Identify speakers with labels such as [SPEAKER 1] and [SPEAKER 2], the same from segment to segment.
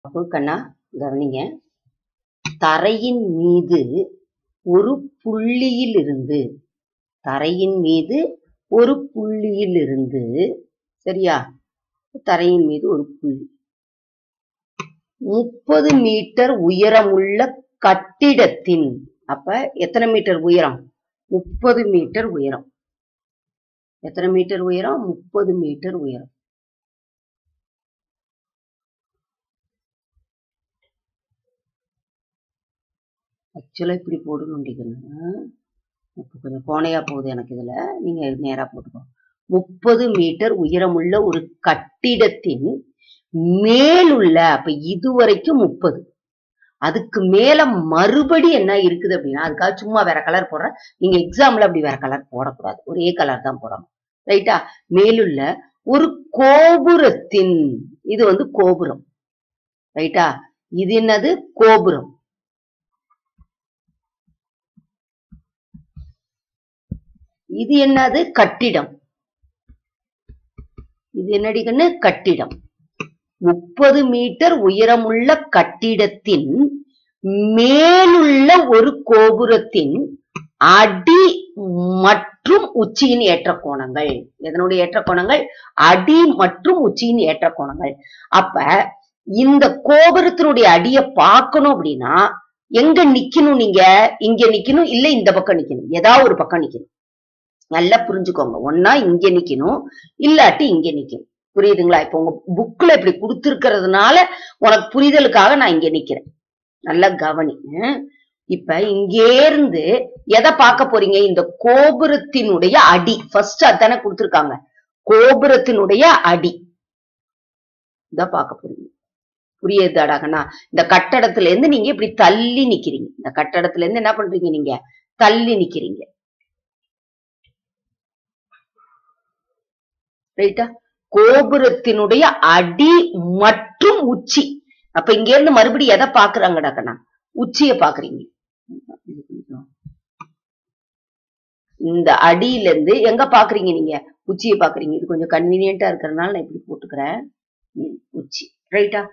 [SPEAKER 1] அப்போ கண்ணா கவனிங்க தரையின் மீது ஒரு புள்ளியிலிருந்து தரையின் மீது ஒரு புள்ளியிலிருந்து சரியா தரையின் மீது ஒரு புள்ளி முப்பது மீட்டர் உயரமுள்ள கட்டிடத்தின் அப்ப எத்தனை மீட்டர் உயரம் முப்பது மீட்டர் உயரம் எத்தனை மீட்டர் உயரம் முப்பது மீட்டர் உயரம் ஆக்சுவலா இப்படி போடணும் இப்போ கொஞ்சம் கோணையா போகுது எனக்கு இதுல நீங்க நேரா போட்டுக்கோ முப்பது மீட்டர் உயரமுள்ள ஒரு கட்டிடத்தின் மேலுள்ள அப்ப இதுவரைக்கும் முப்பது அதுக்கு மேல மறுபடி என்ன இருக்குது அப்படின்னா அதுக்காக சும்மா வேற கலர் போடுறேன் நீங்க எக்ஸாம்ல அப்படி வேற கலர் போடக்கூடாது ஒரே கலர் தான் போடணும் ரைட்டா மேலுள்ள ஒரு கோபுரத்தின் இது வந்து கோபுரம் ரைட்டா இது என்னது கோபுரம் இது என்னது கட்டிடம் இது என்னடி கண்ணு கட்டிடம் முப்பது மீட்டர் உயரமுள்ள கட்டிடத்தின் மேலுள்ள ஒரு கோபுரத்தின் அடி மற்றும் உச்சியின் ஏற்ற கோணங்கள் எதனுடைய ஏற்ற கோணங்கள் அடி மற்றும் உச்சியின் ஏற்ற கோணங்கள் அப்ப இந்த கோபுரத்தினுடைய அடிய பார்க்கணும் அப்படின்னா எங்க நிக்கணும் நீங்க இங்க நிக்கணும் இல்ல இந்த பக்கம் நிக்கணும் ஏதாவது ஒரு பக்கம் நிக்கணும் நல்லா புரிஞ்சுக்கோங்க ஒன்னா இங்க நிக்கணும் இல்லாட்டி இங்க நிக்கணும் புரியுதுங்களா இப்ப உங்க புக்ல இப்படி கொடுத்திருக்கிறதுனால உனக்கு புரிதலுக்காக நான் இங்க நிக்கிறேன் நல்லா கவனி ஹம். இப்ப இங்கேருந்து எதை பார்க்க போறீங்க இந்த கோபுரத்தினுடைய அடி ஃபர்ஸ்ட் அதானே கொடுத்திருக்காங்க கோபுரத்தினுடைய அடி இத பார்க்க போறீங்க புரியுதாடாகண்ணா இந்த கட்டடத்துல இருந்து நீங்க இப்படி தள்ளி நிக்கிறீங்க இந்த கட்டடத்துல இருந்து என்ன பண்றீங்க நீங்க தள்ளி நிக்கிறீங்க ரைட்டா கோபுரத்தினுடைய அடி மற்றும் உச்சி அப்ப இங்க இருந்து மறுபடியும் எதை பாக்குறாங்கடா கண்ணா உச்சிய பாக்குறீங்க இந்த அடியில இருந்து எங்க பாக்குறீங்க நீங்க உச்சிய பாக்குறீங்க இது கொஞ்சம் கன்வீனியன்டா இருக்கிறதுனால நான் இப்படி போட்டுக்கிறேன் ம், உச்சி ரைட்டா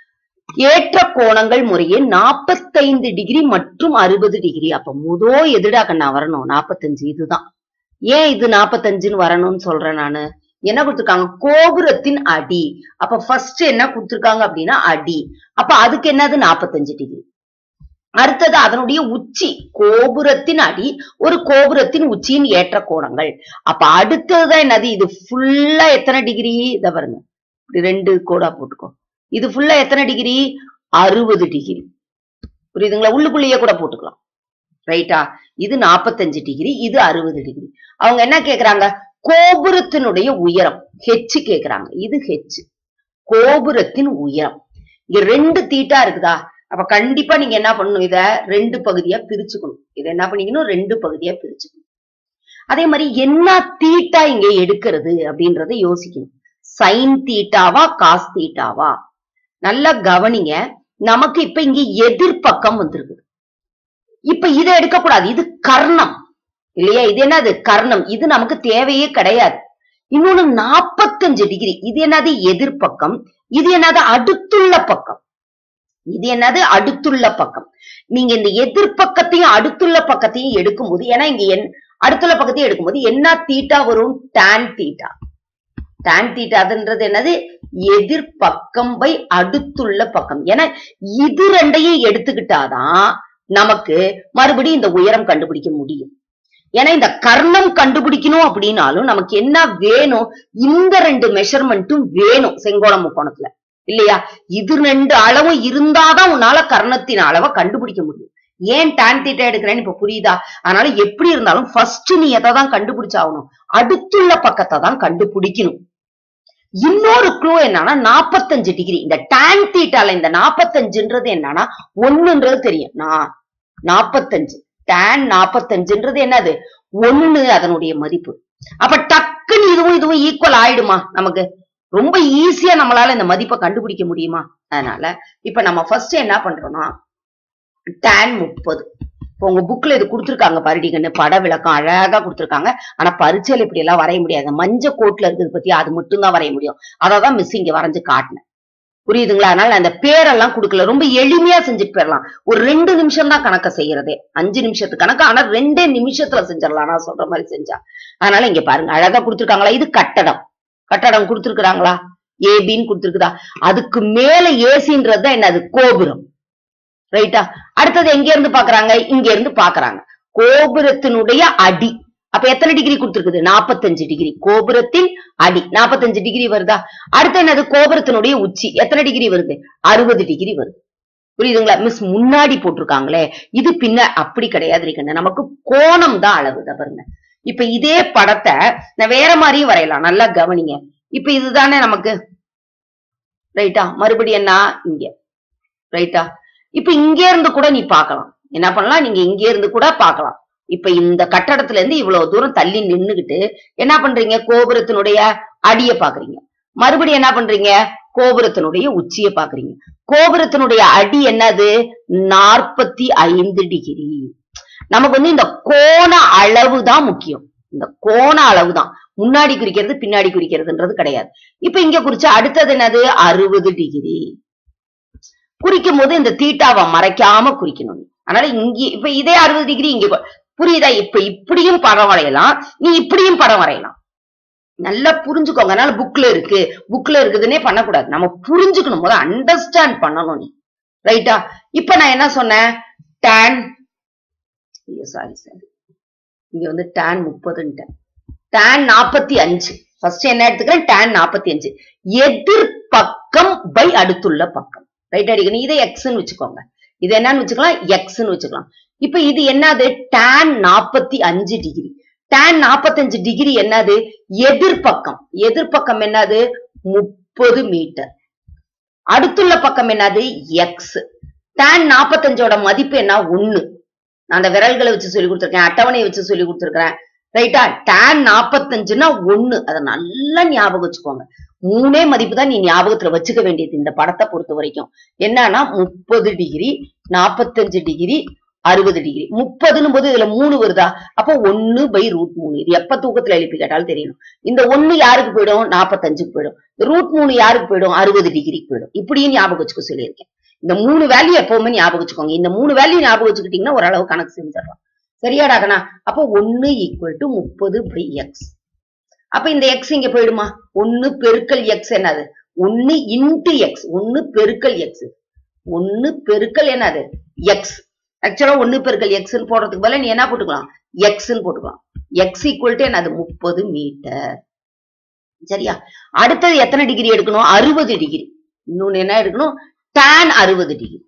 [SPEAKER 1] ஏற்ற கோணங்கள் முறையே நாற்பத்தைந்து டிகிரி மற்றும் அறுபது டிகிரி அப்ப முதோ எதுடா கண்ணா வரணும் நாற்பத்தஞ்சு இதுதான் ஏன் இது நாற்பத்தஞ்சுன்னு வரணும்னு சொல்றேன் நானு என்ன கொடுத்திருக்காங்க கோபுரத்தின் அடி அப்ப ஃபர்ஸ்ட் என்ன கொடுத்திருக்காங்க அப்படின்னா அடி அப்ப அதுக்கு என்னது நாற்பத்தஞ்சு டிகிரி அடுத்தது அதனுடைய உச்சி கோபுரத்தின் அடி ஒரு கோபுரத்தின் உச்சியின் ஏற்ற கோணங்கள் அப்ப அடுத்ததுதான் என்னது இது ஃபுல்லா எத்தனை டிகிரி இத பாருங்க இப்படி ரெண்டு கோடா போட்டுக்கோ இது ஃபுல்லா எத்தனை டிகிரி அறுபது டிகிரி புரியுதுங்களா உள்ளுக்குள்ளேயே கூட போட்டுக்கலாம் ரைட்டா இது நாற்பத்தஞ்சு டிகிரி இது அறுபது டிகிரி அவங்க என்ன கேக்குறாங்க கோபுரத்தினுடைய உயரம் ஹெச் கேக்குறாங்க இது ஹெச் கோபுரத்தின் உயரம் இங்க ரெண்டு தீட்டா இருக்குதா அப்ப கண்டிப்பா நீங்க என்ன பண்ணணும் இத ரெண்டு பகுதியா பிரிச்சுக்கணும் இத என்ன பண்ணிக்கணும் ரெண்டு பகுதியா பிரிச்சுக்கணும் அதே மாதிரி என்ன தீட்டா இங்க எடுக்கிறது அப்படின்றத யோசிக்கணும் சைன் தீட்டாவா காஸ் தீட்டாவா நல்லா கவனிங்க நமக்கு இப்ப இங்க எதிர்பக்கம் வந்திருக்கு இப்ப இதை எடுக்கக்கூடாது இது கர்ணம் இல்லையா இது என்னது கர்ணம் இது நமக்கு தேவையே கிடையாது இன்னொன்னு நாற்பத்தஞ்சு டிகிரி இது என்னது எதிர்பக்கம் இது என்னது அடுத்துள்ள பக்கம் இது என்னது அடுத்துள்ள பக்கம் நீங்க இந்த எதிர்பக்கத்தையும் அடுத்துள்ள பக்கத்தையும் எடுக்கும்போது ஏன்னா இங்க என் அடுத்துள்ள பக்கத்தையும் எடுக்கும்போது என்ன தீட்டா வரும் டான் தீட்டா டான் தீட்டாதுன்றது என்னது எதிர்பக்கம் பை அடுத்துள்ள பக்கம் ஏன்னா இது ரெண்டையும் எடுத்துக்கிட்டாதான் நமக்கு மறுபடியும் இந்த உயரம் கண்டுபிடிக்க முடியும் ஏன்னா இந்த கர்ணம் கண்டுபிடிக்கணும் அப்படின்னாலும் நமக்கு என்ன வேணும் இந்த ரெண்டு மெஷர்மெண்ட்டும் வேணும் செங்கோண முக்கோணத்துல இல்லையா இது ரெண்டு அளவும் இருந்தாதான் உன்னால கர்ணத்தின் அளவை கண்டுபிடிக்க முடியும் ஏன் டான் தீட்டா எடுக்கிறேன்னு இப்ப புரியுதா அதனால எப்படி இருந்தாலும் ஃபர்ஸ்ட் நீ எதை தான் கண்டுபிடிச்சாகணும் அடுத்துள்ள பக்கத்தை தான் கண்டுபிடிக்கணும் இன்னொரு க்ளூ என்னன்னா நாற்பத்தஞ்சு டிகிரி இந்த டான் தீட்டால இந்த நாற்பத்தஞ்சுன்றது என்னன்னா ஒண்ணுன்றது தெரியும் நான் நாற்பத்தஞ்சு டான் நாற்பத்தஞ்சுன்றது என்னது ஒண்ணு அதனுடைய மதிப்பு அப்ப டக்குன்னு இதுவும் இதுவும் ஈக்குவல் ஆயிடுமா நமக்கு ரொம்ப ஈஸியா நம்மளால இந்த மதிப்பை கண்டுபிடிக்க முடியுமா அதனால இப்ப நம்ம ஃபர்ஸ்ட் என்ன பண்றோம்னா டான் முப்பது இப்போ உங்க புக்ல இது கொடுத்துருக்காங்க பரிடிகன்னு பட விளக்கம் அழகா கொடுத்துருக்காங்க ஆனா பரீட்சையில இப்படி எல்லாம் வரைய முடியாது மஞ்ச கோட்ல இருக்குது பத்தி அது மட்டும் தான் வரைய முடியும் அததான் மிஸ் இங்க வரைஞ்சு காட்டினேன் புரியுதுங்களா அதனால நான் அந்த பேரெல்லாம் கொடுக்கல ரொம்ப எளிமையா செஞ்சுட்டு போயிடலாம் ஒரு ரெண்டு நிமிஷம் தான் கணக்க செய்யறதே அஞ்சு நிமிஷத்துக்கு கணக்கு ஆனா ரெண்டே நிமிஷத்துல செஞ்சிடலாம் நான் சொல்ற மாதிரி செஞ்சா அதனால இங்க பாருங்க அழகா கொடுத்துருக்காங்களா இது கட்டடம் கட்டடம் கொடுத்துருக்காங்களா ஏபின்னு கொடுத்துருக்குதா அதுக்கு மேல ஏசின்றது தான் என்னது கோபுரம் ரைட்டா அடுத்தது எங்க இருந்து பாக்குறாங்க இங்க இருந்து பாக்குறாங்க கோபுரத்தினுடைய அடி அப்ப எத்தனை டிகிரி கொடுத்துருக்குது நாற்பத்தஞ்சு டிகிரி கோபுரத்தின் அடி நாற்பத்தஞ்சு டிகிரி வருதா அடுத்து என்னது கோபுரத்தினுடைய உச்சி எத்தனை டிகிரி வருது அறுபது டிகிரி வருது புரியுதுங்களா மிஸ் முன்னாடி போட்டிருக்காங்களே இது பின்ன அப்படி கிடையாது இருக்குன்னு நமக்கு கோணம் தான் அளவு இதை பாருங்க இப்ப இதே படத்தை நான் வேற மாதிரியும் வரையலாம் நல்லா கவனிங்க இப்ப இதுதானே நமக்கு ரைட்டா மறுபடியும் என்ன இங்க ரைட்டா இப்ப இங்க இருந்து கூட நீ பார்க்கலாம் என்ன பண்ணலாம் நீங்க இங்க இருந்து கூட பார்க்கலாம் இப்ப இந்த கட்டடத்துல இருந்து இவ்வளவு தூரம் தள்ளி நின்னுகிட்டு என்ன பண்றீங்க கோபுரத்தினுடைய அடிய பாக்குறீங்க மறுபடியும் என்ன பண்றீங்க கோபுரத்தினுடைய உச்சிய பாக்குறீங்க கோபுரத்தினுடைய அடி என்னது நாற்பத்தி ஐந்து டிகிரி நமக்கு வந்து இந்த கோண அளவு தான் முக்கியம் இந்த கோண அளவு தான் முன்னாடி குறிக்கிறது பின்னாடி குறிக்கிறதுன்றது கிடையாது இப்ப இங்க குறிச்சா அடுத்தது என்னது அறுபது டிகிரி குறிக்கும் போது இந்த தீட்டாவை மறைக்காம குறிக்கணும் அதனால இங்க இப்ப இதே அறுபது டிகிரி இங்க ப- புரியுதா இப்ப இப்படியும் படம் வரையலாம் நீ இப்படியும் படம் வரையலாம் நல்லா புரிஞ்சுக்கோங்க அதனால புக்ல இருக்கு புக்ல இருக்குதுன்னே பண்ணக்கூடாது நம்ம புரிஞ்சுக்கணும் போது அண்டர்ஸ்டாண்ட் பண்ணணும் நீ ரைட்டா இப்ப நான் என்ன சொன்னேன் டேன் சாரி சாரி இங்க வந்து டேன் முப்பதுன்ட்டேன் டேன் நாற்பத்தி அஞ்சு ஃபர்ஸ்ட் என்ன எடுத்துக்கிறேன் டேன் நாற்பத்தி அஞ்சு எதிர்பக்கம் பை அடுத்துள்ள பக்கம் ரைட் அடிக்கணும் இதை எக்ஸ்ன்னு வச்சுக்கோங்க இது என்னன்னு வச்சுக்கலாம் எக்ஸ்ன்னு வச்சுக்கலாம் இப்ப இது என்னது டேன் நாற்பத்தி அஞ்சு டிகிரி டேன் நாற்பத்தஞ்சு டிகிரி என்னது எதிர்பக்கம் எதிர்பக்கம் என்னது முப்பது மீட்டர் அடுத்துள்ள பக்கம் என்னது எக்ஸ் டேன் நாற்பத்தஞ்சோட மதிப்பு என்ன ஒண்ணு நான் அந்த விரல்களை வச்சு சொல்லி கொடுத்துருக்கேன் அட்டவணையை வச்சு சொல்லி கொடுத்துருக்கேன் ரைட்டா டேன் நாற்பத்தஞ்சுன்னா ஒண்ணு அதை நல்லா ஞாபகம் வச்சுக்கோங்க மூணே மதிப்பு தான் நீ ஞாபகத்துல வச்சுக்க வேண்டியது இந்த படத்தை பொறுத்த வரைக்கும் என்னன்னா முப்பது டிகிரி நாற்பத்தஞ்சு டிகிரி அறுபது டிகிரி முப்பதுன்னு போது இதுல மூணு வருதா அப்போ ஒன்னு பை ரூட் மூணு இது எப்ப தூக்கத்துல எழுப்பி கேட்டாலும் தெரியணும் இந்த ஒண்ணு யாருக்கு போயிடும் நாற்பத்தஞ்சுக்கு போயிடும் ரூட் மூணு யாருக்கு போயிடும் அறுபது டிகிரிக்கு போயிடும் இப்படியும் ஞாபகம் வச்சுக்க சொல்லியிருக்கேன் இந்த மூணு வேல்யூ எப்பவுமே ஞாபகம் வச்சுக்கோங்க இந்த மூணு வேல்யூ ஞாபகம் வச்சுக்கிட்டீங்கன்னா ஓரளவு கணக்கு செஞ்சிடலாம் சரியாடாகனா அப்போ ஒன்னு ஈக்குவல் டு முப்பது பை எக்ஸ் அப்ப இந்த எக்ஸ் இங்க போயிடுமா ஒன்னு பெருக்கல் எக்ஸ் என்னது ஒன்னு இன்டு எக்ஸ் ஒன்னு பெருக்கல் எக்ஸ் ஒன்னு பெருக்கல் என்னது எக்ஸ் ஆக்சுவலா ஒன்னு பெருக்கல் எக்ஸ்ன்னு போடுறதுக்கு பதிலா நீ என்ன போட்டுக்கலாம் எக்ஸ்ன்னு போட்டுக்கலாம் எக்ஸ் ஈக்குவல் டு என்னது முப்பது மீட்டர் சரியா அடுத்தது எத்தனை டிகிரி எடுக்கணும் அறுபது டிகிரி இன்னொன்னு என்ன எடுக்கணும் tan அறுபது டிகிரி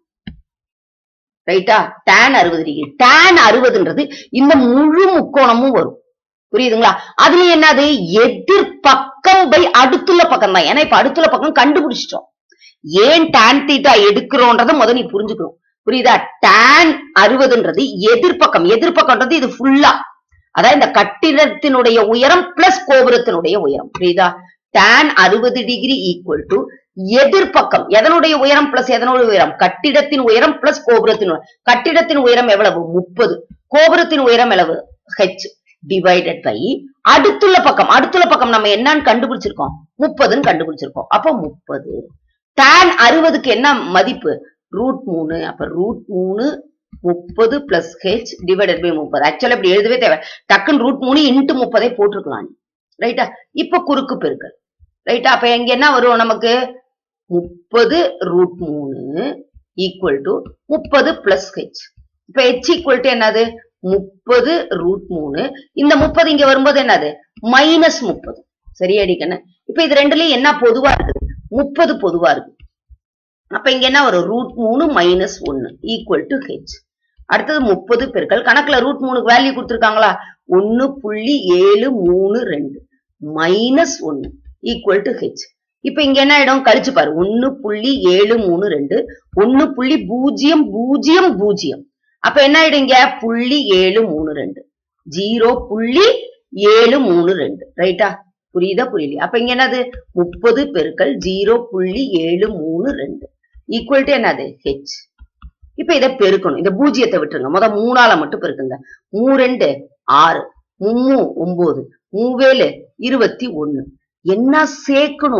[SPEAKER 1] ரைட்டா tan அறுபது டிகிரி tan அறுபதுன்றது இந்த முழு முக்கோணமும் வரும் புரியுதுங்களா அதுல என்னது எதிர்பக்கம் பை அடுத்துள்ள பக்கம் தான் ஏன்னா இப்ப அடுத்துள்ள பக்கம் கண்டுபிடிச்சிட்டோம் ஏன் tan தீட்டா எடுக்கிறோன்றத முத நீ புரிஞ்சுக்கணும் புரியுதா tan அறுபதுன்றது எதிர்பக்கம் எதிர்பக்கம்ன்றது இது ஃபுல்லா அதாவது இந்த கட்டிடத்தினுடைய உயரம் பிளஸ் கோபுரத்தினுடைய உயரம் புரியுதா tan அறுபது டிகிரி ஈக்குவல் டு எதிர்பக்கம் எதனுடைய உயரம் பிளஸ் எதனுடைய உயரம் கட்டிடத்தின் உயரம் பிளஸ் கோபுரத்தின் உயரம் கட்டிடத்தின் உயரம் எவ்வளவு முப்பது கோபுரத்தின் உயரம் எவ்வளவு ஹெச் டிவைடட் பை அடுத்துள்ள பக்கம் அடுத்துள்ள பக்கம் நம்ம என்னன்னு கண்டுபிடிச்சிருக்கோம் முப்பதுன்னு கண்டுபிடிச்சிருக்கோம் அப்போ முப்பது tan அறுபதுக்கு என்ன மதிப்பு ரூட் மூணு அப்ப ரூட் மூணு முப்பது பிளஸ் ஹெச் டிவைடட் பை முப்பது ஆக்சுவலா இப்படி எழுதவே தேவை டக்குன்னு ரூட் மூணு இன்ட்டு முப்பதை போட்டிருக்கலாம் நீ ரைட்டா இப்ப குறுக்கு பெருக்கல் ரைட்டா அப்ப இங்க என்ன வரும் நமக்கு முப்பது ரூட் மூணு ஈக்குவல் டு முப்பது பிளஸ் ஹெச் இப்ப ஹெச் ஈக்குவல் டு என்னது முப்பது ரூட் மூணு இந்த முப்பது இங்க வரும்போது என்னது மைனஸ் முப்பது சரியாடி கண்ணு இப்ப இது ரெண்டுலயும் என்ன பொதுவா இருக்குது முப்பது பொதுவா இருக்கு அப்ப இங்க என்ன வரும் ரூட் மூணு மைனஸ் ஒன்னு ஈக்குவல் டு ஹெச் அடுத்தது முப்பது பெருக்கல் கணக்குல ரூட் மூணுக்கு வேல்யூ கொடுத்துருக்காங்களா ஒன்னு புள்ளி ஏழு மூணு ரெண்டு மைனஸ் ஒன்னு ஈக்குவல் டு ஹெச் இப்ப இங்க என்ன ஆயிடும் கழிச்சு பாரு ஒன்னு புள்ளி ஏழு மூணு ரெண்டு ஒன்னு புள்ளி பூஜ்ஜியம் பூஜ்ஜியம் பூஜ்ஜியம் அப்ப என்ன ஆயிடும் இங்க புள்ளி ஏழு மூணு ரெண்டு ஜீரோ புள்ளி ஏழு மூணு ரெண்டு ரைட்டா புரியுதா புரியலையா அப்ப இங்க என்னது முப்பது பெருக்கல் ஜீரோ புள்ளி ஏழு மூணு ரெண்டு ஈக்குவல் டு என்னது ஹெச் இப்ப இதை பெருக்கணும் இந்த பூஜ்ஜியத்தை விட்டுருங்க முத மூணால மட்டும் பெருக்குங்க மூ ரெண்டு ஆறு மும்மூ ஒன்பது மூவேலு இருபத்தி ஒண்ணு என்ன சேர்க்கணும்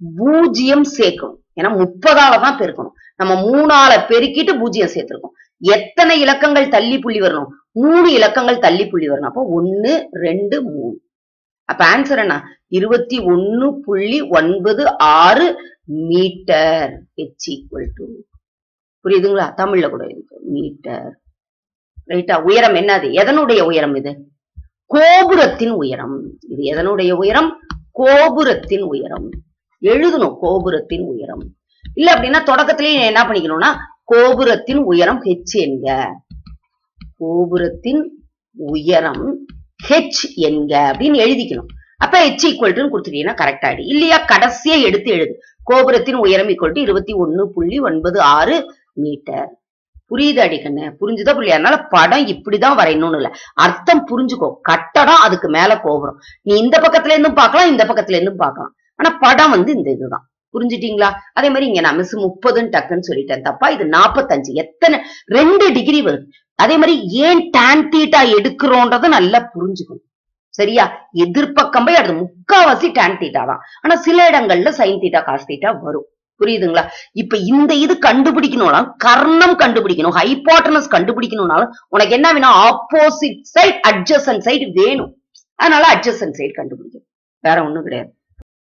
[SPEAKER 1] பூஜ்ஜியம் சேர்க்கணும் ஏன்னா முப்பதால தான் பெருக்கணும் நம்ம மூணால பெருக்கிட்டு பூஜ்ஜியம் சேர்த்திருக்கோம் எத்தனை இலக்கங்கள் தள்ளி புள்ளி வரணும் மூணு இலக்கங்கள் தள்ளி புள்ளி வரணும் அப்போ ஒன்னு ரெண்டு மூணு அப்ப ஆன்சர் என்ன இருபத்தி ஒன்னு புள்ளி ஒன்பது ஆறு மீட்டர் ஹெச் ஈக்குவல் டு புரியுதுங்களா தமிழ்ல கூட இருக்கு மீட்டர் ரைட்டா உயரம் என்னது எதனுடைய உயரம் இது கோபுரத்தின் உயரம் இது எதனுடைய உயரம் கோபுரத்தின் உயரம் எழுதணும் கோபுரத்தின் உயரம் இல்ல அப்படின்னா தொடக்கத்திலேயே என்ன பண்ணிக்கணும்னா கோபுரத்தின் உயரம் ஹெச் என்க கோபுரத்தின் உயரம் ஹெச் என்க அப்படின்னு எழுதிக்கணும் அப்ப ஹெச் ஈக்குவல் டு கொடுத்துட்டீங்கன்னா கரெக்ட் ஆயிடு இல்லையா கடைசியா எடுத்து எழுது கோபுரத்தின் உயரம் ஈக்குவல் டு இருபத்தி ஒன்னு புள்ளி ஒன்பது ஆறு மீட்டர் புரியுது அடிக்கண்ணு புரிஞ்சுதா புரியா அதனால படம் இப்படிதான் வரையணும்னு இல்ல அர்த்தம் புரிஞ்சுக்கோ கட்டடம் அதுக்கு மேல கோபுரம் நீ இந்த பக்கத்துல இருந்தும் பார்க்கலாம் இந்த பக்கத்துல இருந்தும் பார்க்கலாம் ஆனா படம் வந்து இந்த இதுதான் புரிஞ்சுட்டீங்களா அதே மாதிரி இங்க நான் மிஸ் முப்பதுன்னு டக்குன்னு சொல்லிட்டேன் தப்பா இது நாற்பத்தஞ்சு எத்தனை ரெண்டு டிகிரி வருது அதே மாதிரி ஏன் tan தீட்டா எடுக்கிறோன்றத நல்லா புரிஞ்சுக்கணும் சரியா எதிர்ப்பக்கம் போய் அது முக்காவாசி tan தீட்டா தான் ஆனா சில இடங்கள்ல சைன் தீட்டா காஸ் தீட்டா வரும் புரியுதுங்களா இப்ப இந்த இது கண்டுபிடிக்கணும்னா கர்ணம் கண்டுபிடிக்கணும் ஹைபாட்டனஸ் கண்டுபிடிக்கணும்னாலும் உனக்கு என்ன வேணும் ஆப்போசிட் சைட் அட்ஜசன்ட் சைடு வேணும் அதனால அட்ஜசன்ட் சைடு கண்டுபிடிக்கணும் வேற ஒண்ணும் கிடையாது